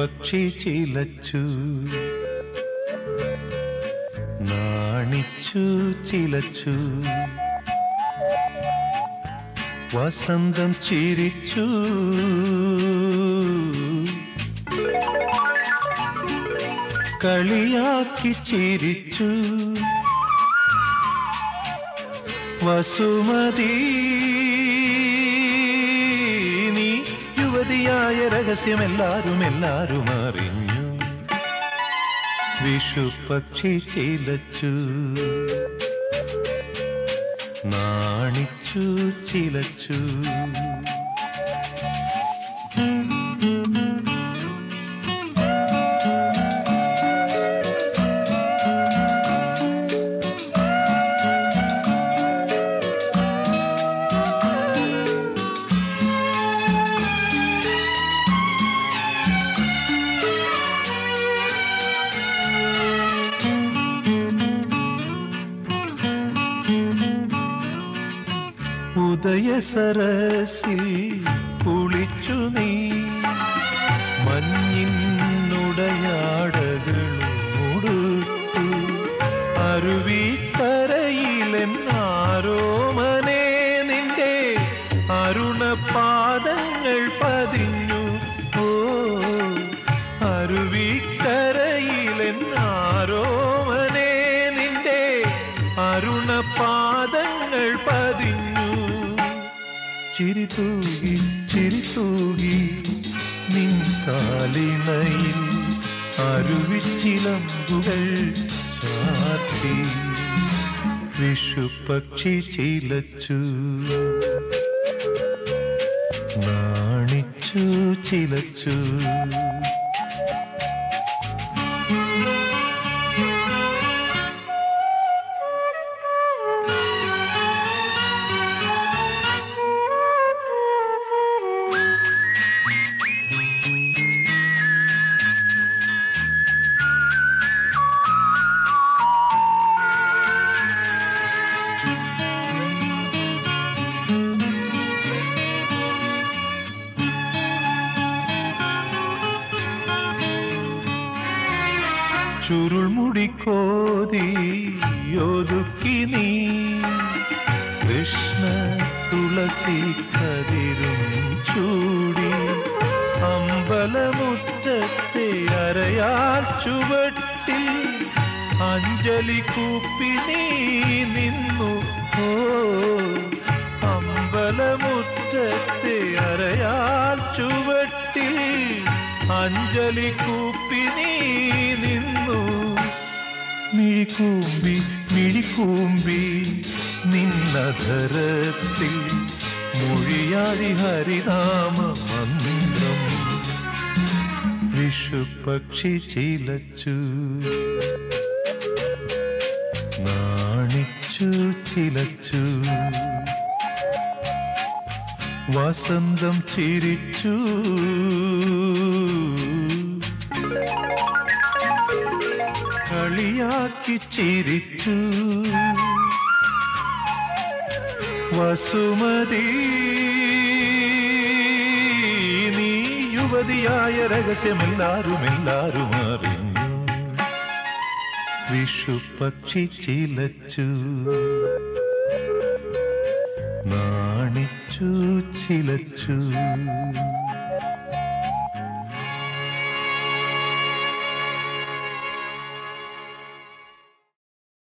വിഷുപക്ഷി ചിലച്ചു നാണിച്ചു ചിലച്ചു വസന്തം ചിരിച്ചു കളിയാക്കി ചിരിച്ചു വസുമതി നീ യുവതിയായ രഹസ്യം എല്ലാരും എല്ലാരും അറിഞ്ഞു വിഷുപക്ഷി ചിലച്ചു നാണിച്ചു ചിലച്ചു ഉദയ സരസിൽ കുളിച്ചു നീ മഞ്ഞിനുടയാടകളുടുത്തു അരുവിക്കരയിലെന്നാരോമനെ നിന്റെ അരുണപാദങ്ങൾ പതിഞ്ഞു ഓ അരുവിക്കരയിലെന്നാരോമനെ നിന്റെ അരുണപാദങ്ങൾ പതിഞ്ഞു ചിരിതൂകി ചിരിതൂകി നിൻ കാലിണയിൽ അരുവിച്ചിലമ്പുകൾ ചാർത്തി വിഷുപക്ഷി ചിലച്ചു നാണിച്ചു ചിലച്ചു ചുരുൾമുടിക്കോതി ഒതുക്കി നീ കൃഷ്ണ തുളസി കതിരും ചൂടി അമ്പലമുറ്റത്തെ അരയാൽ ചുവട്ടിൽ അഞ്ജലി കൂപ്പി നീ നിന്നു ഓ അമ്പലമുറ്റത്തെ അരയാൽ ചുവട്ടിൽ അഞ്ജലി കൂപ്പി നീ നിന്നു മിഴിക്കൂമ്പി മിഴിക്കൂമ്പി നിന്നധരത്തിൽ മൊഴിയാഴി ഹരിനാമ മന്ത്രം വിഷുപക്ഷി ചിലച്ചു നാണിച്ചു ചിലച്ചു വസന്തം ചിരിച്ചു കളിയാക്കി ചിരിച്ചു വസുമതി നീ യുവതിയായ രഹസ്യമെല്ലാരും എല്ലാരും അറിഞ്ഞു വിഷുപക്ഷി ചിലച്ചു നാണിച്ചു ചിലച്ചു